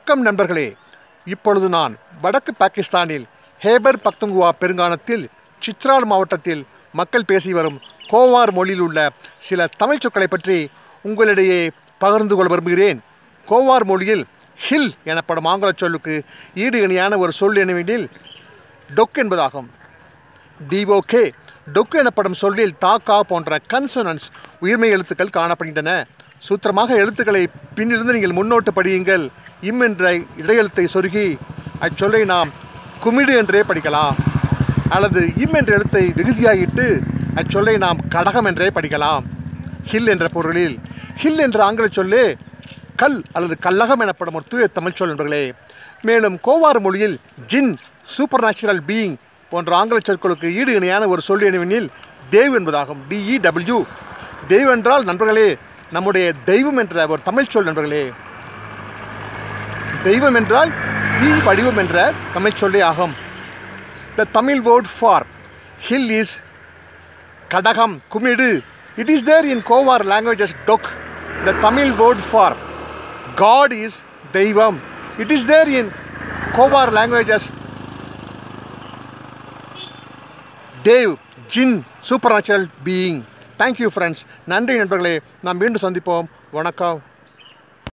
வணக்கம் நண்பர்களே இப்பொழுது நான் வடக்கு பாகிஸ்தானில் ஹேபர் பக்துங்குவா பெருங்கானத்தில் சித்ரால் மாவட்டத்தில் மக்கள் பேசி வரும் கோவார் மொழியில் உள்ள சில தமிழ் சொற்களை பற்றி உங்களிடையே பகிர்ந்து கொள்ள விரும்புகிறேன் கோவார் மொழியில் ஹில் எனப்படும் ஆங்கில சொல்லுக்கு ஈடு இணையான ஒரு சொல் என்னவெனில் டொக் என்பதாகும் டிஓகே டொக்கு எனப்படும் சொல்லில் தாக்கா போன்ற கன்சோனன்ஸ் உயிர்மை எழுத்துக்கள் காணப்படுகின்றன சூத்திரமாக எழுத்துக்களை பின்னிருந்து நீங்கள் முன்னோட்டு படியுங்கள் இம் என்ற இடையெழுத்தை சொருகி அச்சொல்லை நாம் குமிடு என்றே படிக்கலாம் அல்லது இம் என்ற எழுத்தை விகுதியாகிட்டு அச்சொல்லை நாம் கடகம் என்றே படிக்கலாம் ஹில் என்ற பொருளில் ஹில் என்ற ஆங்கில சொல்லே கல் அல்லது கல்லகம் எனப்படும் ஒரு தூய தமிழ் சொல் நண்பர்களே மேலும் கோவார் மொழியில் ஜின் சூப்பர் நேச்சுரல் பீயிங் போன்ற ஆங்கில சொற்களுக்கு ஈடு இணையான ஒரு சொல் என்னவெனில் தேவ் என்பதாகும் டிஇடபிள்யூ தெய்வம் என்றால் நண்பர்களே நம்முடைய தெய்வம் என்ற ஒரு தமிழ் சொல் நண்பர்களே தெய்வம் என்றால் தீ வடிவம் என்ற தமிழ் சொல்லே ஆகும் the Tamil word for hill is கடகம் குமிடு இட் இஸ் தேர் இன் கோவார் லாங்குவேஜஸ் டொக் the Tamil word for god is தெய்வம் இட் இஸ் தேர் இன் கோவார் languages Dev jinn supernatural being thank you friends நன்றி நண்பர்களே நாம் மீண்டும் சந்திப்போம் வணக்கம்